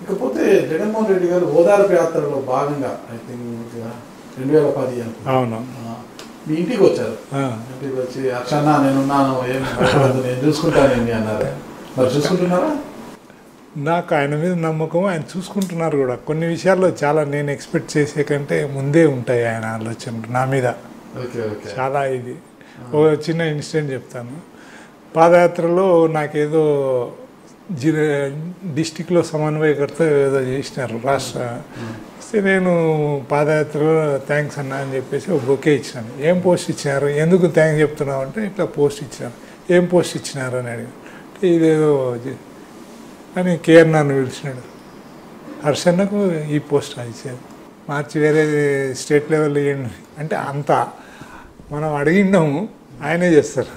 ఇకపోతే జగన్మోహన్ రెడ్డి గారు ఓదార్పు యాత్రలో భాగంగా ఐ థింక్ రెండు వేల పది అనుకుంటా. అవును ఆ, మీ ఇంటికి వచ్చారు ఆ, ఇంటికి వచ్చి అక్షన్న నేనున్నాను ఏం భయపడద్దు, నేను చూసుకుంటానండి అన్నారు మరి చూసుకుంటున్నారా నాకు ఆయన మీద నమ్మకం ఆయన చూసుకుంటున్నారు కూడా కొన్ని విషయాల్లో చాలా నేను ఎక్స్పెక్ట్ చేసే కంటే ముందే ఉంటాయి ఆయన ఆలోచనలు నా మీద ఓకే ఓకే చాలా ఇది ఒక చిన్న ఇన్సిడెంట్ చెప్తాను పాదయాత్రలో నాకేదో జిల్లా డిస్టిక్లో సమన్వయకర్త ఏదో చేసినారు రాష్ట్ర ఇస్తే నేను పాదయాత్రలో థ్యాంక్స్ అన్నా అని చెప్పేసి ఒక బొకే ఇచ్చినాను ఏం పోస్ట్ ఇచ్చినారు ఎందుకు థ్యాంక్స్ చెప్తున్నావు అంటే ఇట్లా పోస్ట్ ఇచ్చినారు ఏం పోస్ట్ ఇచ్చినారు అని అడిగాను అంటే ఇదేదో జ- అని కేఆర్ నన్ను పిలిచినాడు హర్షన్నకు ఈ పోస్ట్ ఇచ్చారు మార్చి వేరే స్టేట్ లెవెల్ ఇవ్వండి అంటే అంత మనం అడిగినాము ఆయనే చేస్తారు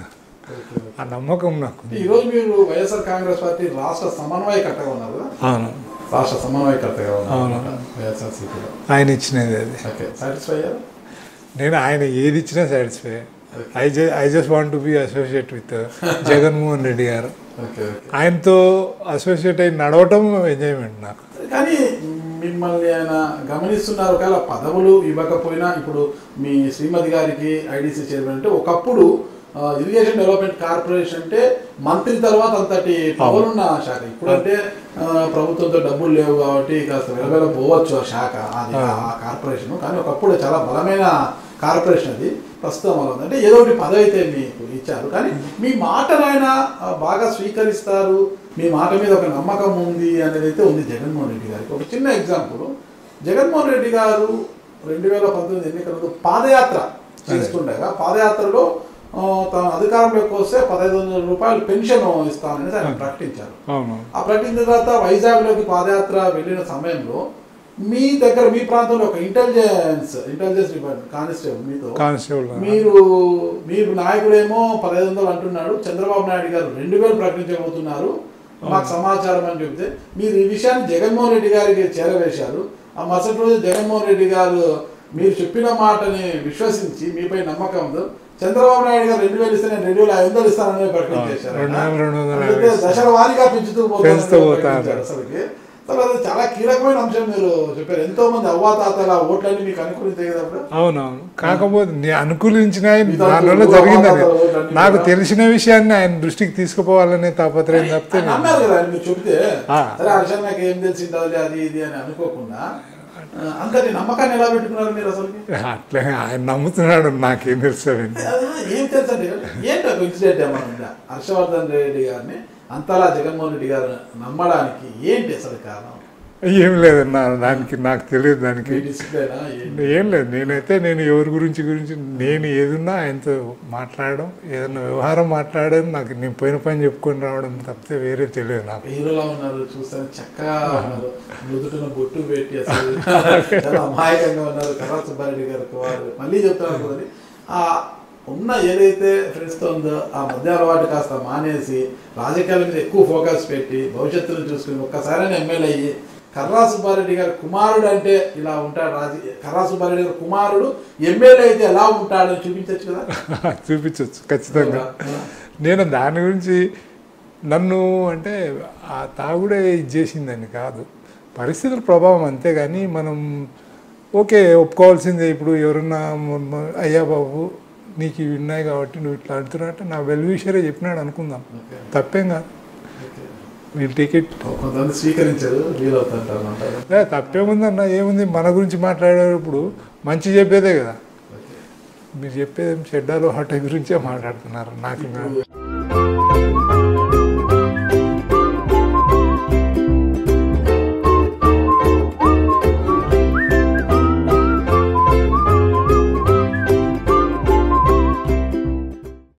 ఆ నమ్మకం నాకు ఈ రోజు మీరు వైఎస్ఆర్ కాంగ్రెస్ పార్టీ రాష్ట్ర సమన్వయకర్తగా ఉన్నారు కదా? అవును రాష్ట్ర సమన్వయకర్తగా అవును. ఉన్నారు వైఎస్ఆర్సీపీలో ఆయన ఇచ్చినది అది ఓకే సాటిస్ఫై అయ్యారు నేను ఆయన ఏది ఇచ్చినా సాటిస్ఫై ఐ జ I just want to be associate with Jaganmohan Reddy గారు ఓకే ఓకే ఆయనతో అసోసియేట్ అయి నడవటం ఎంజాయ్మెంట్ నాకు కానీ మిమ్మల్ని ఆయన గమనిస్తున్నారు ఒకవేళ పదవులు ఇవ్వకపోయినా ఇప్పుడు మీ శ్రీమతి గారికి ఐడిసి చైర్మన్ అంటే ఒకప్పుడు ఆ, ఇరిగేషన్ డెవలప్మెంట్ కార్పొరేషన్ అంటే మంత్రి తర్వాత అంతటి పవర్ ఉన్న శాఖ ఇప్పుడు అంటే ఆ, ప్రభుత్వంతో డబ్బులు లేవు కాబట్టి కాస్త వెలవెల పోవచ్చు ఆ శాఖ అది ఆ కార్పొరేషన్ కానీ ఒకప్పుడు చాలా బలమైన కార్పొరేషన్ అది ప్రస్తుతం అలా ఉంది అంటే ఏదో ఒకటి పదవి అయితే మీకు ఇచ్చారు కానీ మీ మాటను ఆయన ఆ, బాగా స్వీకరిస్తారు మీ మాట మీద ఒక నమ్మకం ఉంది అనేది అయితే ఉంది జగన్మోహన్ రెడ్డి గారికి ఒక చిన్న ఎగ్జాంపుల్ జగన్మోహన్ రెడ్డి గారు రెండు వేల పంతొమ్మిది ఎన్నికలకు పాదయాత్ర చేస్తుండగా పాదయాత్రలో ఆ, తన అధికారంలోకి వస్తే పదహైదు వందల రూపాయలు పెన్షన్ ఇస్తానని ఆయన ప్రకటించారు అవును ఆ ప్రకటించిన తర్వాత వైజాగ్లోకి పాదయాత్ర వెళ్ళిన సమయంలో మీ దగ్గర మీ ప్రాంతంలో ఒక ఇంటెలిజెన్స్ ఇంటెలిజెన్స్ డిపార్ట్మెంట్ కానిస్టేబుల్ మీతో కానిస్టేబుల్ మీరు మీరు నాయకుడేమో పదహైదు వందలు అంటున్నాడు చంద్రబాబు నాయుడు గారు రెండు వేలు ప్రకటించబోతున్నారు మాకు సమాచారం అని చెప్తే మీరు ఈ విషయాన్ని జగన్మోహన్ రెడ్డి గారికి చేరవేశారు ఆ మరుసటి రోజు జగన్మోహన్ రెడ్డి గారు మీరు చెప్పిన మాటని విశ్వసించి మీపై నమ్మకంతో చంద్రబాబు నాయుడు గారు రెండు వేలు ఇస్తే నేను రెండు వేల ఐదు వందలు ఇస్తానని ప్రకటించేశారు రెండు వేల రెండు వందల అంటే యాభై దశల వారీగా పెంచుతూ పెంచుతూ పోతానని పోతారు. ప్రకటించారు అసలుకి అసలు అది చాలా కీలకమైన అంశం మీరు చెప్పారు ఎంతో మంది అవ్వాతాతల ఓట్లన్నీ మీకు అనుకూలితే కదా అవునవును కాకపోతే నే అనుకూలించిన ఆయన మీతో దానివల్ల కూడా జరిగిందని మాట్లాడతారు, నాకు కూడా. తెలిసిన విషయాన్ని ఆయన దృష్టికి తీసుకుపోవాలనే తాపత్రయం తప్పితే ఆయన నేను- అన్నారు కదా ఆయన మీరు చెప్తే ఆ. సరే హర్షన్ నాకు ఏం తెలిసింది అది ఇది అని అనుకోకుండా ఆ, అంతటి నమ్మకాన్ని ఎలా పెట్టుకున్నారు మీరు అసలు అట్లే ఆయన నమ్ముతున్నాడు నాకేం తెలుస్తుంది ఏం తెలుసు అంటే ఏంటో ఇన్సిడెంట్ ఏమైనా ఉందా హర్షవర్ధన్ రెడ్డి గారిని అంతలా జగన్మోహన్ రెడ్డి గారు నమ్మడానికి ఏంటి అసలు కారణం ఏం లేదన్నా దానికి నాకు తెలియదు దానికి మీ డిసిప్లిన్ ఏంటి ఏం లేదు నేనైతే నేను ఎవరి గురించి గురించి నేను ఏదున్నా ఆయనతో మాట్లాడడం ఏదైనా వ్యవహారం మాట్లాడడం నాకు నేను పోయిన పని చెప్పుకొని రావడం తప్పితే వేరే తెలియదు నాకు హీరోలా ఉన్నారు చూస్తాను చక్కగా ఉన్నారు మృదుటున బొట్టు పెట్టి అసలు చాలా అమాయకంగా ఉన్నారు కర్రా సుబ్బారెడ్డి గారు వారు మళ్ళీ చెప్తున్నారు కదండి ఆ ఉన్న ఏదైతే ఫ్రెండ్స్తో ఉందో ఆ మధ్య అలవాటు కాస్త మానేసి రాజకీయాల మీద ఎక్కువ ఫోకస్ పెట్టి భవిష్యత్తును చూసుకుని ఒక్కసారైనా ఎమ్మెల్యే అయ్యి కర్రా సుబ్బారెడ్డి గారి కుమారుడు అంటే ఇలా ఉంటాడు రాజకీయ కర్రా సుబ్బారెడ్డి గారి కుమారుడు ఎమ్మెల్యే అయితే ఎలా ఉంటాడని చూపించచ్చు కదా చూపించవచ్చు ఖచ్చితంగా నేను దాని గురించి నన్ను అంటే ఆ తాగుడే ఇది చేసిందని కాదు పరిస్థితుల ప్రభావం అంతే కానీ మనం ఓకే ఒప్పుకోవాల్సిందే ఇప్పుడు ఎవరన్నా మ- మ- అయ్యా బాబు నీకు ఇవి ఉన్నాయి కాబట్టి నువ్వు ఇట్లా అంటున్నట్టు నా వెల్ విషయరే చెప్పినాడు అనుకుందాం ఓకే తప్పేం కాదు ఓకే వీల్ టికెట్ కొంతమంది స్వీకరించారు వీలవుతుంటారు అంటారు తప్పేముందన్న ఏముంది మన గురించి మాట్లాడేటప్పుడు మంచి చెప్పేదే కదా ఓకే మీరు చెప్పేది చెడ్డాలో హట గురించే మాట్లాడుతున్నారు నాకు ఇప్పుడు